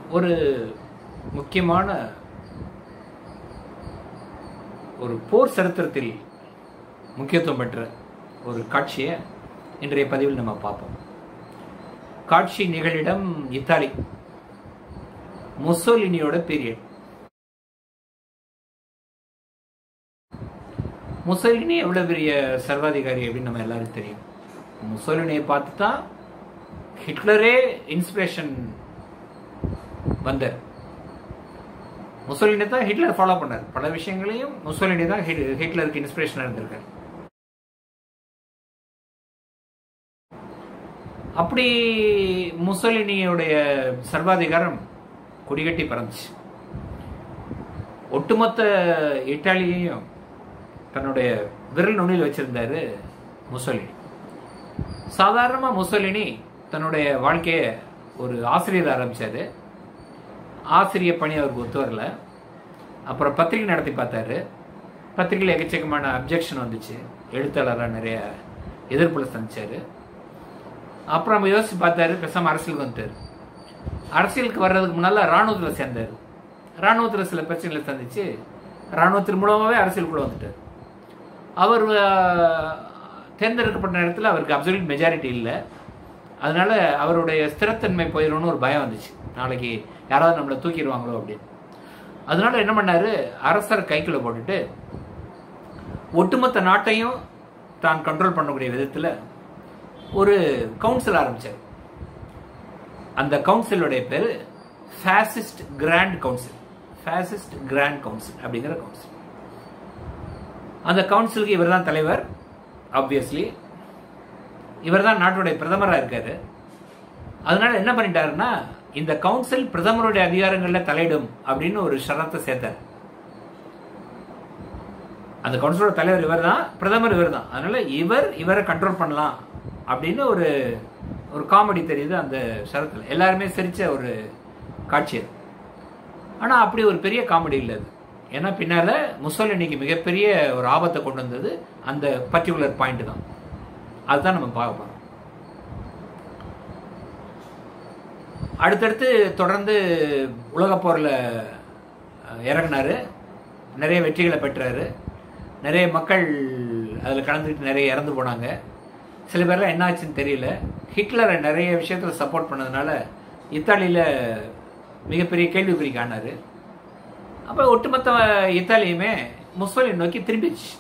ஒரு முக்கியமான ஒரு போர் சரித்திரத்தில் முக்கியத்துவம் பெற்ற ஒரு காட்சியை இன்றைய பதிவில் நம்ம பார்ப்போம் காட்சி நிகழிடம் இத்தாலி முசோலினியோட பீரியட் முசோலினி எவ்வளவு பெரிய சர்வாதிகாரி அப்படின்னு நம்ம எல்லாரும் தெரியும் முசோலினியை பார்த்து தான் ஹிட்லரே இன்ஸ்பிரேஷன் வந்தார் முசோலினி தான் ஹிட்லர் ஃபாலோ பண்ணார் பல விஷயங்களையும் முசோலினி தான் ஹிட்- ஹிட்லருக்கு இன்ஸ்பிரேஷனாக இருந்திருக்கார் அப்படி முசோலினியுடைய சர்வாதிகாரம் கொடிகட்டி பறந்துச்சு ஒட்டுமொத்த இட்டாலியையும் தன்னுடைய விரல் நுனியில் வச்சிருந்தாரு முசோலினி சாதாரணமாக முசோலினி தன்னுடைய வாழ்க்கையை ஒரு ஆசிரியர் ஆரம்பிச்சாரு ஆசிரிய பணி அவருக்கு ஒத்து வரல அப்புறம் பத்திரிகை நடத்தி பார்த்தாரு பத்திரிகையில் எக்கச்சக்கமான அப்ஜெக்ஷன் வந்துச்சு எழுத்தாளராக நிறைய எதிர்ப்புல சந்திச்சாரு அப்புறம் நம்ம யோசிச்சு பார்த்தாரு பேசாம அரசியலுக்கு வந்துட்டாரு அரசியலுக்கு வர்றதுக்கு முன்னால ராணுவத்தில் சேர்ந்தார் ராணுவத்தில் சில பிரச்சனைகளை சந்திச்சு ராணுவத்தின் மூலமாகவே அரசியலுக்குள்ள வந்துட்டார் அவர் அஹ், தேர்ந்தெடுக்கப்பட்ட நேரத்தில் அவருக்கு அப்சல்யூட் மெஜாரிட்டி இல்லை அதனால அவருடைய ஸ்திரத்தன்மை போயிடும்னு ஒரு பயம் வந்துச்சு நாளைக்கு யாராவது நம்மளை தூக்கிடுவாங்களோ அப்படின்னு அதனால என்ன பண்ணாரு அரசர் கைக்குள்ள போட்டுட்டு ஒட்டுமொத்த நாட்டையும் தான் கண்ட்ரோல் பண்ணக்கூடிய விதத்தில் ஒரு கவுன்சில் ஆரம்பிச்சார் அந்த கவுன்சிலுடைய பேர் fascist grand council fascist grand council அப்படிங்கிற கவுன்சில் அந்த கவுன்சிலுக்கு இவர் தான் தலைவர் ஆப்வியஸ்லி இவர் தான் நாட்டுடைய பிரதமராக இருக்காரு அதனால என்ன பண்ணிட்டாருன்னா இந்த கவுன்சில் பிரதமருடைய அதிகாரங்களில் தலையிடும் அப்படின்னு ஒரு ஷரத்தை சேர்த்தார் அந்த கவுன்சிலோட தலைவர் இவர் தான் பிரதமர் இவர் தான் அதனால இவர் இவரை கண்ட்ரோல் பண்ணலாம் அப்படின்னு ஒரு ஒரு காமெடி தெரியுது அந்த ஷரத்தில் எல்லாருமே சிரிச்ச ஒரு காட்சி அது ஆனால் அப்படி ஒரு பெரிய காமெடி இல்லை அது ஏன்னா பின்னால முசோலினிக்கு மிகப்பெரிய ஒரு ஆபத்தை கொண்டு வந்தது அந்த பர்டிகுலர் பாயிண்ட் தான் அதுதான் நம்ம பார்க்க போறோம் அடுத்தடுத்து தொடர்ந்து உலகப் போரில் இறங்கினாரு நிறைய வெற்றிகளை பெற்றாரு நிறைய மக்கள் அதில் கலந்துக்கிட்டு நிறைய இறந்து போனாங்க சில பேர்லாம் என்ன ஆச்சுன்னு தெரியல ஹிட்லரை நிறைய விஷயத்தில் சப்போர்ட் பண்ணதுனால இத்தாலியில் மிகப்பெரிய கேள்விக்குறிக்கு ஆனார் அப்போ ஒட்டுமொத்த இத்தாலியுமே முஸ்லிம் நோக்கி திரும்பிச்சு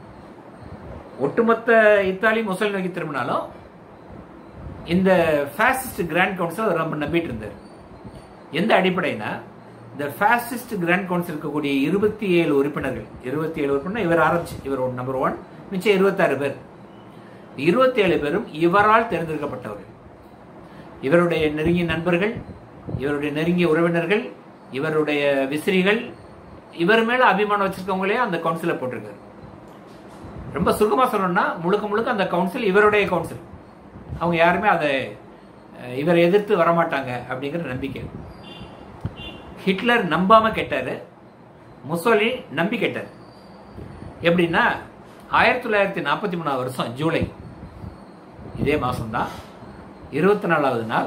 ஒட்டுமொத்த இத்தாலி முஸ்லிம் நோக்கி திரும்பினாலும் இந்த ஃபேசிஸ்ட் கிராண்ட் கவுன்சில் அவர் ரொம்ப நம்பிட்டு இருந்தார் எந்த அடிப்படைனா இந்த ஃபேசிஸ்ட் கிராண்ட் கவுன்சில் இருக்கக்கூடிய இருபத்தி ஏழு உறுப்பினர்கள் இருபத்தி ஏழு உறுப்பினர் இவர் ஆரம்பிச்சு இவர் நம்பர் ஒன் மிச்சம் இருபத்தாறு பேர் இருபத்தி ஏழு பேரும் இவரால் தேர்ந்தெடுக்கப்பட்டவர்கள் இவருடைய நெருங்கிய நண்பர்கள் இவருடைய நெருங்கிய உறவினர்கள் இவருடைய விசிறிகள் இவர் மேல அபிமானம் வச்சிருக்கவங்களே அந்த கவுன்சில போட்டிருக்காரு ரொம்ப சுருக்கமா சொல்லணும்னா முழுக்க முழுக்க அந்த கவுன்சில் இவருடைய கவுன்சில் அவங்க யாருமே அதை அஹ், இவரை எதிர்த்து வரமாட்டாங்க அப்படிங்கிற நம்பிக்கை ஹிட்லர் நம்பாம கேட்டாரு முசோலி நம்பி கேட்டார் எப்படின்னா ஆயிரத்தி தொள்ளாயிரத்தி நாற்பத்தி மூணாவது வருஷம் ஜூலை இதே மாசம்தான் இருபத்தி நாலாவது நாள்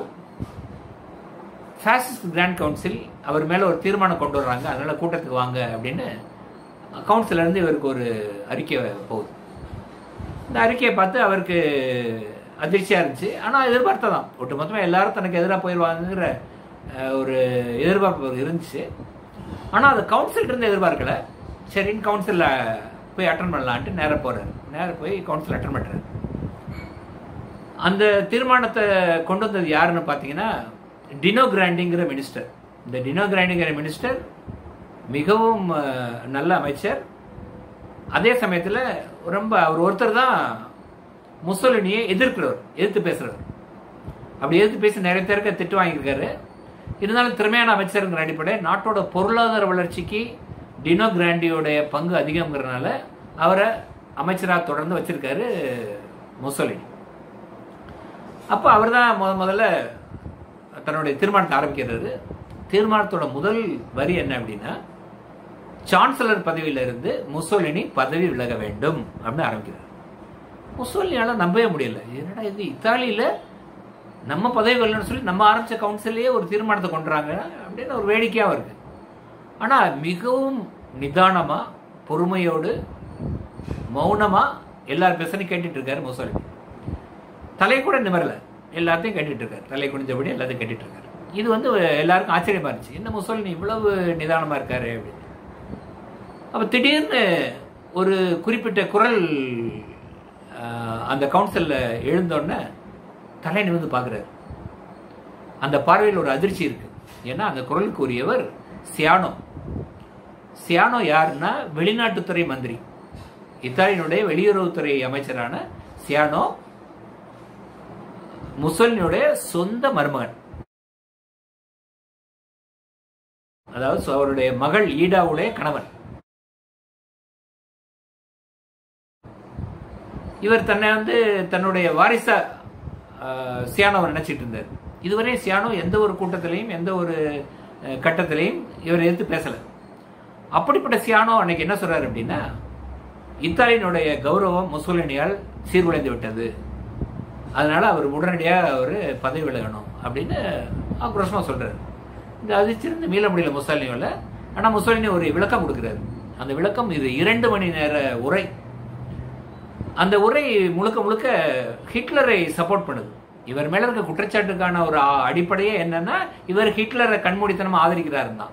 ஃபேசிஸ்ட் கிராண்ட் கவுன்சில் அவர் மேல ஒரு தீர்மானம் கொண்டு வர்றாங்க அதனால கூட்டத்துக்கு வாங்க அப்படின்னு கவுன்சில இருந்து இவருக்கு ஒரு அறிக்கை போகுது இந்த அறிக்கையை பார்த்து அவருக்கு அதிர்ச்சியா இருந்துச்சு ஆனா எதிர்பார்த்ததான் ஒட்டுமொத்தமா எல்லாரும் தனக்கு எதிராக போயிடுவாங்கிற அஹ், ஒரு எதிர்பார்ப்பு அவருக்கு இருந்துச்சு ஆனா அது கவுன்சில் இருந்து எதிர்பார்க்கல சரின்னு கவுன்சில்ல போய் அட்டன் பண்ணலான்ட்டு நேரா போறாரு நேரா போய் கவுன்சில் அட்டன் பண்றாரு அந்த தீர்மானத்தை கொண்டு வந்தது யாருன்னு பார்த்தீங்கன்னா டினோ கிராண்டிங்கிற மினிஸ்டர் இந்த டினோ கிராண்டிங்கிற மினிஸ்டர் மிகவும் அஹ், நல்ல அமைச்சர் அதே சமயத்தில் ரொம்ப அவர் ஒருத்தர் தான் முசோலினியை எதிர்க்கிறவர் எதிர்த்து பேசுறவர் அப்படி எதிர்த்து பேசி நிறைய பேருக்கு திட்டு வாங்கியிருக்காரு இருந்தாலும் திறமையான அமைச்சருங்கிற அடிப்படை நாட்டோட பொருளாதார வளர்ச்சிக்கு டினோ கிராண்டியோடைய பங்கு அதிகம்ங்கிறனால அவரை அமைச்சராக தொடர்ந்து வச்சிருக்காரு முசோலினி அப்போ அவர் தான் முத முதல்ல தன்னுடைய தீர்மானத்தை ஆரம்பிக்கிறாரு தீர்மானத்தோட முதல் வரி என்ன அப்படின்னா சான்சலர் பதவியில இருந்து முசோலினி பதவி விலக வேண்டும் அப்படின்னு ஆரம்பிக்கிறார் முசோலினியால நம்பவே முடியல என்னடா இது இத்தாலியில நம்ம பதவி வரலன்னு சொல்லி நம்ம ஆரம்பிச்ச கவுன்சிலே ஒரு தீர்மானத்தை கொண்டுறாங்க அப்படின்னு ஒரு வேடிக்கையாக இருக்கு ஆனால் மிகவும் நிதானமாக பொறுமையோடு மௌனமாக எல்லாரும் பேசணும் கேட்டுட்டு இருக்காரு முசோலினி தலை கூட நிமரல எல்லாத்தையும் கேட்டுட்டு இருக்காரு தலை குனிஞ்சபடி எல்லாத்தையும் கேட்டுட்டு இருக்காரு இது வந்து எல்லாருக்கும் ஆச்சரியமா இருந்துச்சு என்ன முசோலினி இவ்வளவு நிதானமா இருக்காரு அப்படின்னு அப்ப திடீர்னு ஒரு குறிப்பிட்ட குரல் ஆஹ், அந்த கவுன்சில்ல எழுந்தோடனே தலை நிமிர்ந்து பார்க்குறாரு அந்த பார்வையில் ஒரு அதிர்ச்சி இருக்கு ஏன்னா அந்த குரலுக்கு உரியவர் சியானோ சியானோ யாருன்னா வெளிநாட்டுத்துறை மந்திரி இத்தாலியினுடைய வெளியுறவுத்துறை அமைச்சரான சியானோ முசோலினியுடைய சொந்த மருமகன் அதாவது சோ- அவருடைய மகள் ஈடாவுடைய கணவன் இவர் தன்னை வந்து தன்னுடைய வாரிசா ஆஹ், சியானோவை நினைச்சிட்டு இருந்தார் இதுவரை சியானோ எந்த ஒரு கூட்டத்திலையும் எந்த ஒரு அஹ், கட்டத்திலையும் இவர் எதிர்த்து பேசல அப்படிப்பட்ட சியானோ அன்னைக்கு என்ன சொல்றாரு அப்படின்னா இத்தாலியினுடைய கௌரவம் முசோலினியால் சீர்குலைந்து விட்டது அதனால அவர் உடனடியாக அவர் பதவி விலகணும் அப்படின்னு ஆக்ரோஷமா சொல்றாரு இந்த அதிர்ச்சிருந்து மீள முடியல முசோலினியோல ஆனா முசோலினி ஒரு விளக்கம் கொடுக்கிறாரு அந்த விளக்கம் இது இரண்டு மணி நேர உரை அந்த உரை முழுக்க முழுக்க ஹிட்லரை சப்போர்ட் பண்ணுது இவர் மேல இருக்க குற்றச்சாட்டுக்கான ஒரு ஆ- அடிப்படையே என்னன்னா இவர் ஹிட்லரை கண்மூடித்தனமா ஆதரிக்கிறாரு தான்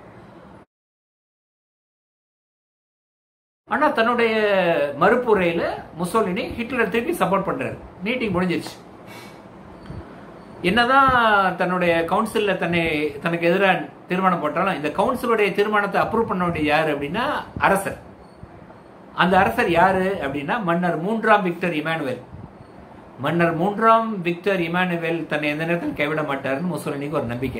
ஆனா தன்னுடைய மறுப்புரையில முசோலினி ஹிட்லர் திருப்பி சப்போர்ட் பண்றாரு மீட்டிங் முடிஞ்சிருச்சு என்னதான் தன்னுடைய கவுன்சில்ல தன்னை தனக்கு எதிராக தீர்மானம் போட்டாலும் இந்த கவுன்சிலுடைய தீர்மானத்தை அப்ரூவ் பண்ண வேண்டிய யாரு அப்படின்னா அரசர் அந்த அரசர் யாரு அப்படின்னா மன்னர் மூன்றாம் விக்டர் இமானுவேல் மன்னர் மூன்றாம் விக்டர் இமானுவேல் தன்னை எந்த நேரத்தில் கைவிட மாட்டாருன்னு முசோலினிக்கு ஒரு நம்பிக்கை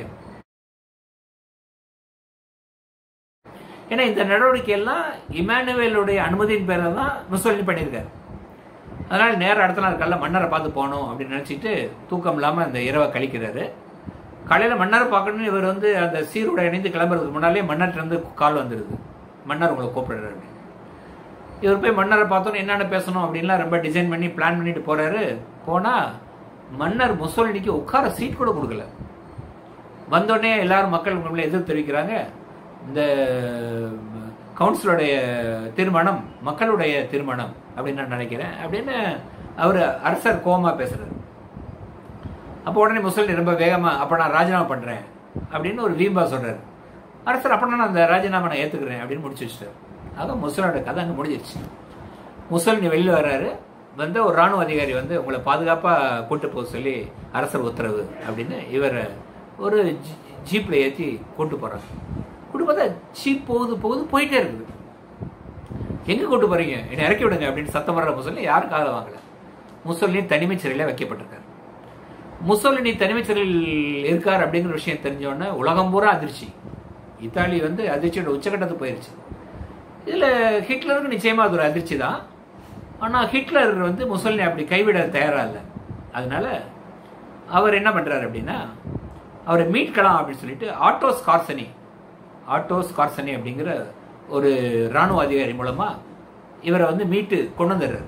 ஏன்னா இந்த நடவடிக்கை எல்லாம் இமானுவேலுடைய அனுமதியின் பேரில் தான் முசோலினி பண்ணியிருக்காரு அதனால நேரம் அடுத்த நாள் காலைல மன்னரை பார்த்து போகணும் அப்படின்னு நினைச்சிட்டு தூக்கம் இல்லாம அந்த இரவை கழிக்கிறாரு காலையில மன்னரை பார்க்கணும்னு இவர் வந்து அந்த சீரோட இணைந்து கிளம்புறதுக்கு முன்னாலே மன்னர்கிட்ட இருந்து கால் வந்துருது மன்னர் உங்களை கூப்பிடுறாரு அப்படின்னு. இவர் போய் மன்னரை பார்த்தோன்னு என்னென்ன பேசணும் அப்படின்லாம் ரொம்ப டிசைன் பண்ணி பிளான் பண்ணிட்டு போறாரு போனா மன்னர் முசோலினிக்கு உட்கார சீட் கூட கொடுக்கல வந்தோடனே எல்லாரும் மக்கள் முன்னாடி எதிர்ப்பு தெரிவிக்கிறாங்க இந்த கவுன்சிலுடைய தீர்மானம் மக்களுடைய தீர்மானம் அப்படின்னு நான் நினைக்கிறேன் அப்படின்னு அவர் அரசர் கோமா பேசுறாரு அப்போ உடனே முசோலினி ரொம்ப வேகமா அப்ப நான் ராஜினாமா பண்றேன் அப்படின்னு ஒரு வீம்பா சொல்றாரு அரசர் அப்ப நான் அந்த ராஜினாமா நான் ஏத்துக்கிறேன் அப்படின்னு முடிச்சு வச்சிட்டாரு அதான் முசோலினோட கதை அங்க முடிஞ்சிருச்சு முசோலினி வெளியில வர்றாரு வந்து ஒரு ராணுவ அதிகாரி வந்து உங்களை பாதுகாப்பா கூட்டு போக சொல்லி அரசர் உத்தரவு அப்படின்னு இவர் ஒரு ஜீ- ஜீப்ல ஏத்தி கூட்டு போறாங்க கூட்டு பார்த்தா ஜீப் போகுது போகுது போயிட்டே இருக்குது எங்க கூட்டு போறீங்க என்னை இறக்கி விடுங்க அப்படின்னு சத்தம் வர்ற முசோலினி யாரும் காதை வாங்கல முசோலினி தனிமைச் சிறையில வைக்கப்பட்டிருக்காரு முசோலினி தனிமைச் சிறையில் இருக்கார் அப்படிங்கிற விஷயம் தெரிஞ்ச உடனே உலகம் பூரா அதிர்ச்சி இத்தாலி வந்து அதிர்ச்சியோட உச்சகட்டத்துக்கு போயிருச்சு இதுல ஹிட்லருக்கு நிச்சயமா அது ஒரு அதிர்ச்சி தான் ஆனா ஹிட்லர் வந்து முசோலினி அப்படி கைவிட தயாரா இல்லை அதனால அவர் என்ன பண்றாரு அப்படின்னா அவரை மீட்கலாம் அப்படின்னு சொல்லிட்டு ஆட்டோ ஸ்கார்சனி ஆட்டோ ஸ்கார்சனி அப்படிங்கிற ஒரு ராணுவ அதிகாரி மூலமா இவரை வந்து மீட்டு கொண்டு வந்துடுறாரு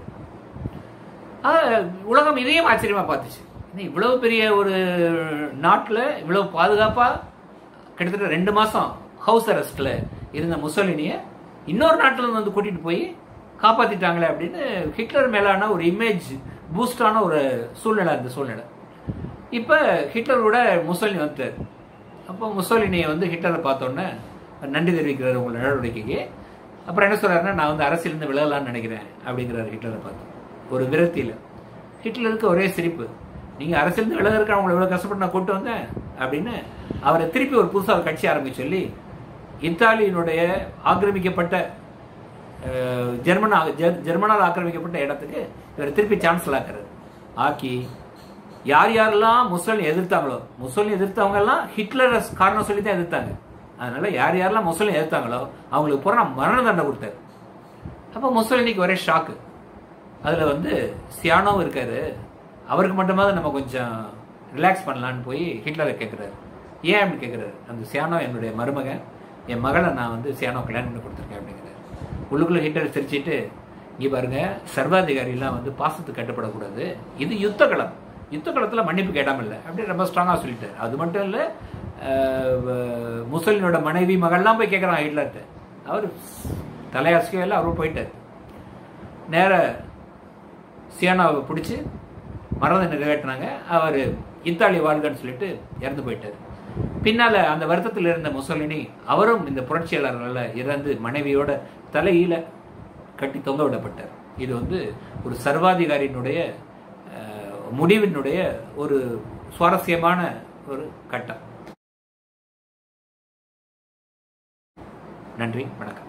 ஆஹ், உலகம் இதையும் ஆச்சரியமா பார்த்துச்சு என்ன இவ்வளவு பெரிய ஒரு நாட்டுல இவ்வளவு பாதுகாப்பா கிட்டத்தட்ட ரெண்டு மாசம் ஹவுஸ் அரெஸ்ட்ல இருந்த முசோலினிய இன்னொரு நாட்டுல இருந்து வந்து கூட்டிட்டு போய் காப்பாத்திட்டாங்களே அப்படின்னு ஹிட்லர் மேலான ஒரு இமேஜ் பூஸ்டான ஒரு சூழ்நிலை அந்த சூழ்நிலை இப்ப ஹிட்லரோட முசோலினி வந்துட்டார் அப்போ முசோலினியை வந்து ஹிட்லரை பார்த்தோன்னே நன்றி தெரிவிக்கிறார் உங்களோட நடவடிக்கைக்கு அப்புறம் என்ன சொல்றாருன்னா நான் வந்து அரசியலிருந்து விலகலாம்னு நினைக்கிறேன் அப்படிங்கிறாரு ஹிட்லரை பார்த்து ஒரு விரக்தியில ஹிட்லருக்கு ஒரே சிரிப்பு நீங்க அரசியலிருந்து விலகிறதுக்கு அவங்களை இவ்வளவு கஷ்டப்பட்டு நான் கூட்டு வந்தேன் அப்படின்னு அவரை திருப்பி ஒரு புதுசா ஒரு கட்சி ஆரம்பிச்சு சொல்லி இத்தாலியினுடைய ஆக்கிரமிக்கப்பட்ட அஹ், ஜெர்மனா ஜெர்- ஜெர்மனால் ஆக்கிரமிக்கப்பட்ட இடத்துக்கு இவர் திருப்பி சான்சல் ஆக்குறாரு ஆக்கி யார் யாரெல்லாம் முசோலினி எதிர்த்தாங்களோ முசோலினி எதிர்த்தவங்க எல்லாம் ஹிட்லர் காரணம் சொல்லி தான் எதிர்த்தாங்க அதனால யார் யாரெல்லாம் முசோலினி எதிர்த்தாங்களோ அவங்களுக்கு பூரா மரண தண்டனை கொடுத்தாரு அப்போ முசோலினிக்கு ஒரே ஷாக்கு அதுல வந்து சியானோவும் இருக்காரு அவருக்கு மட்டுமாவது நம்ம கொஞ்சம் ரிலாக்ஸ் பண்ணலான்னு போய் ஹிட்லரை கேட்குறாரு ஏன் அப்படி கேட்குறாரு அந்த சியானோ என்னுடைய மருமகன் என் மகளை நான் வந்து சியானோ கல்யாணம் பண்ணி கொடுத்துருக்கேன் அப்படிங்கிறாரு உள்ளுக்குள்ள ஹிட்லர் சிரிச்சிட்டு இங்கே பாருங்க சர்வாதிகாரிலாம் வந்து பாசத்துக்கு கட்டுப்படக்கூடாது இது யுத்த களம் யுத்த காலத்தில் மன்னிப்பு கேட்டாமல் இல்லை அப்படி ரொம்ப ஸ்ட்ராங்காக சொல்லிட்டார் அது மட்டும் இல்லை முசலினோட மனைவி மகள்லாம் போய் கேட்குறான் ஹிட்லர்கிட்ட அவர் தலையாசிக்கவே இல்லை அவரும் போயிட்டார் நேர சியானாவை பிடிச்சி மரணத்தை நிறைவேற்றினாங்க அவர் இத்தாலி வாழ்கன்னு சொல்லிட்டு இறந்து போயிட்டார் பின்னால் அந்த வருத்தத்தில் இருந்த முசலினி அவரும் இந்த புரட்சியாளர்களால் இறந்து மனைவியோட தலையில கட்டி தொங்க விடப்பட்டார் இது வந்து ஒரு சர்வாதிகாரியினுடைய அஹ், முடிவினுடைய ஒரு சுவாரஸ்யமான ஒரு கட்டம் நன்றி வணக்கம்